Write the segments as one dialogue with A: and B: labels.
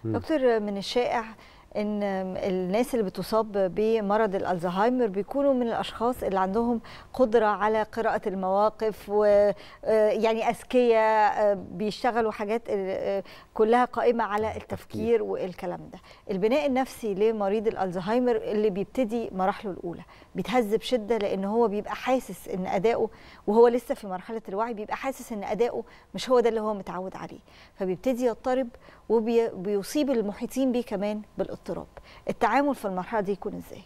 A: دكتور من الشائع ان الناس اللي بتصاب بمرض الالزهايمر بيكونوا من الاشخاص اللي عندهم قدره على قراءه المواقف ويعني اذكياء بيشتغلوا حاجات كلها قائمه على التفكير والكلام ده البناء النفسي لمريض الالزهايمر اللي بيبتدي مراحله الاولى بيتهز بشده لان هو بيبقى حاسس ان اداؤه وهو لسه في مرحله الوعي بيبقى حاسس ان اداؤه مش هو ده اللي هو متعود عليه فبيبتدي يضطرب وبيصيب المحيطين بيه كمان بالاضطراب التعامل في المرحله دي يكون ازاي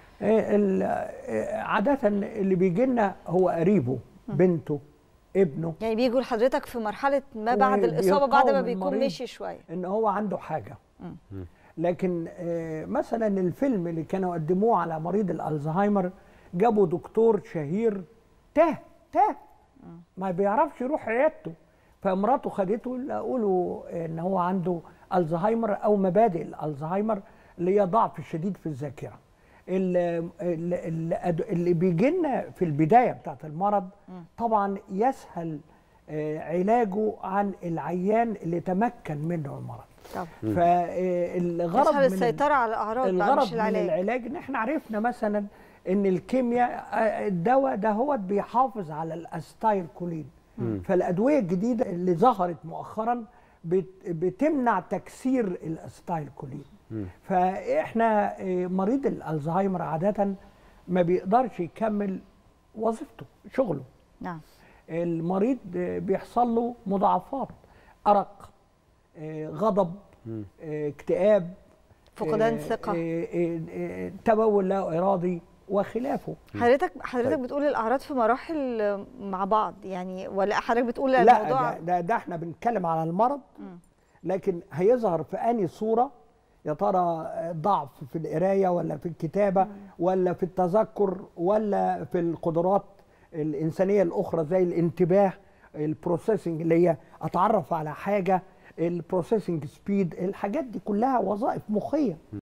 B: عاده اللي بيجي لنا هو قريبه بنته ابنه
A: يعني بيجوا لحضرتك في مرحله ما بعد الاصابه بعد ما بيكون مشي شويه
B: ان هو عنده حاجه لكن مثلا الفيلم اللي كانوا قدموه على مريض الالزهايمر جابوا دكتور شهير تاه تاه ما بيعرفش يروح عيادته فمراته خدته لقوا له ان هو عنده الزهايمر او مبادئ الالزهايمر اللي هي ضعف شديد في الذاكره اللي, اللي بيجي لنا في البدايه بتاعت المرض طبعا يسهل علاجه عن العيان اللي تمكن منه المرض
A: طبعا
B: فالغرض
A: يسهل السيطره على الاعراض
B: الغرض
A: مش العلاج
B: من العلاج ان احنا عرفنا مثلا ان الكيمياء الدواء ده هو بيحافظ على الاستايل كولين فالادويه الجديده اللي ظهرت مؤخرا بتمنع تكسير الاستايل كولين فاحنا مريض الالزهايمر عاده ما بيقدرش يكمل وظيفته شغله
A: نعم
B: المريض بيحصل له مضاعفات ارق غضب اكتئاب
A: فقدان ثقه
B: تبول لا ارادي وخلافه
A: حضرتك حضرتك طيب. بتقول الاعراض في مراحل مع بعض يعني ولا حضرتك بتقول
B: لا
A: الموضوع
B: ده, ده, ده احنا بنتكلم على المرض لكن هيظهر في اني صوره يا ترى ضعف في القرايه ولا في الكتابه ولا في التذكر ولا في القدرات الانسانيه الاخرى زي الانتباه البروسيسنج اللي هي اتعرف على حاجه البروسيسنج سبيد الحاجات دي كلها وظائف مخيه